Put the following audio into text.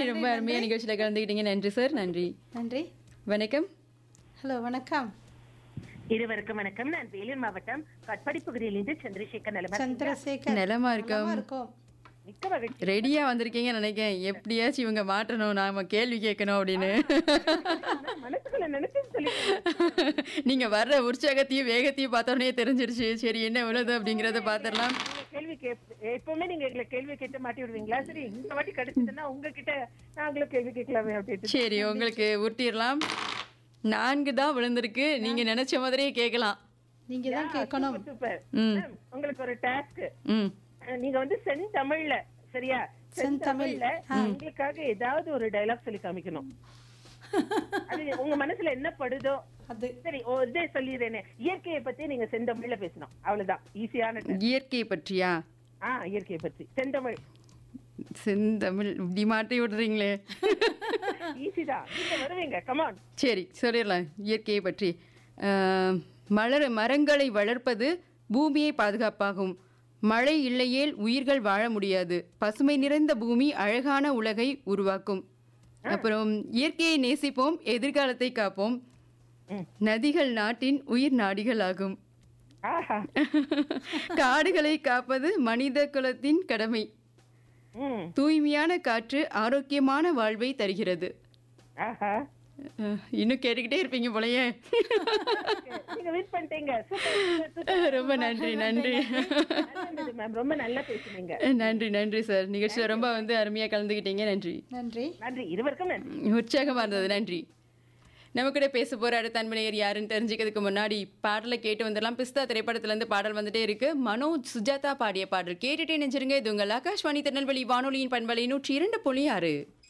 ரொம்ப அருமையா நிகழ்ச்சியில கலந்துக்கிட்டீங்க நன்றி சார் நன்றி நன்றி வணக்கம் ஹலோ வணக்கம் இருவருக்கும் வணக்கம் நான் வேலூர் மாவட்டம் கட்படிப்புகளிலிருந்து சந்திரசேகர் நிலம சந்திரசேகர் நலமா இருக்கோம் நலமா இருக்கோம் மிக்க மகிழ்ச்சி ரெடியா வந்திருக்கீங்கன்னு நினைக்கிறேன் எப்படியாச்சும் இவங்க மாட்டணும் நாம கேள்வி கேட்கணும் அப்படின்னு ஆனா மனசுக்குள்ள நினைச்சு சொல்லி நீங்க வர்ற உற்சாகத்தையும் வேகத்தையும் பார்த்தோன்னே தெரிஞ்சிருச்சு சரி என்ன உள்ளது அப்படிங்கறத பாத்திரலாம் கேள்வி கேப் எப்பவுமே நீங்க எங்களை கேள்வி கேட்டு மாட்டி விடுவீங்களா சரி இந்த வாட்டி கிடைச்சதுன்னா உங்ககிட்ட நாங்களும் கேள்வி கேட்கலாமே அப்படின்ட்டு சரி உங்களுக்கு உருட்டிடலாம் நான்கு தான் விழுந்திருக்கு நீங்க நினைச்ச மாதிரியே கேட்கலாம் நீங்க தான் கேட்கணும் சூப்பர் ம் மேம், உங்களுக்கு ஒரு டாஸ்க் ம் நீங்க வந்து செந்தமிழ்ல சரியா செந்தமிழ்ல உங்களுக்காக ஏதாவது ஒரு டயலாக் சொல்லி காமிக்கணும் அது உங்க மனசுல என்ன படுதோ அது சரி ஒரு இதே சொல்லிடுறேனே இயற்கையை பத்தி நீங்க செந்தமிழ்ல பேசணும் அவ்வளவுதான் ஈஸியான இயற்கையை பற்றியா ஆ இயற்கையை பத்தி செந்தமிழ் செந்தமிழ் இப்படி மாட்டி விடுறீங்களே ஈஸி தான் நீங்க வருவீங்க கமான் சரி சொல்லிடலாம் இயற்கையை பற்றி ஆஹ், மலர் மரங்களை வளர்ப்பது பூமியை பாதுகாப்பாகும் மழை இல்லையேல் உயிர்கள் வாழ முடியாது பசுமை நிறைந்த பூமி அழகான உலகை உருவாக்கும் அப்புறம் இயற்கையை நேசிப்போம் எதிர்காலத்தை காப்போம் ம். நதிகள் நாட்டின் உயிர் நாடிகள் ஆகும் ஆஹா காடுகளை காப்பது மனித குலத்தின் கடமை ம் தூய்மையான காற்று ஆரோக்கியமான வாழ்வை தருகிறது ஆஹா அஹ், இன்னும் கேட்டுக்கிட்டே இருப்பீங்க போலயே நீங்க வின் பண்ணிட்டீங்க சூப்பர் சூப்பர் ரொம்ப நன்றி நன்றி மேம் ரொம்ப நல்லா பேசுனீங்க நன்றி நன்றி சார் நிகழ்ச்சியில் ரொம்ப வந்து அருமையாக கலந்துக்கிட்டீங்க நன்றி நன்றி நன்றி இருவருக்கும் நன்றி உற்சாகமாக இருந்தது நன்றி நம்ம கூட பேச போகிற அடுத்த அன்பனையர் யாருன்னு தெரிஞ்சுக்கிறதுக்கு முன்னாடி பாடலை கேட்டு வந்துடலாம் பிஸ்தா திரைப்படத்துலேருந்து பாடல் வந்துட்டே இருக்கு மனோஜ் சுஜாதா பாடிய பாடல் கேட்டுட்டே நினைச்சிருங்க இது உங்கள் ஆகாஷ்வாணி திருநெல்வேலி வானொலியின் பண்பலை நூற்றி இரண்டு புள்ளி ஆறு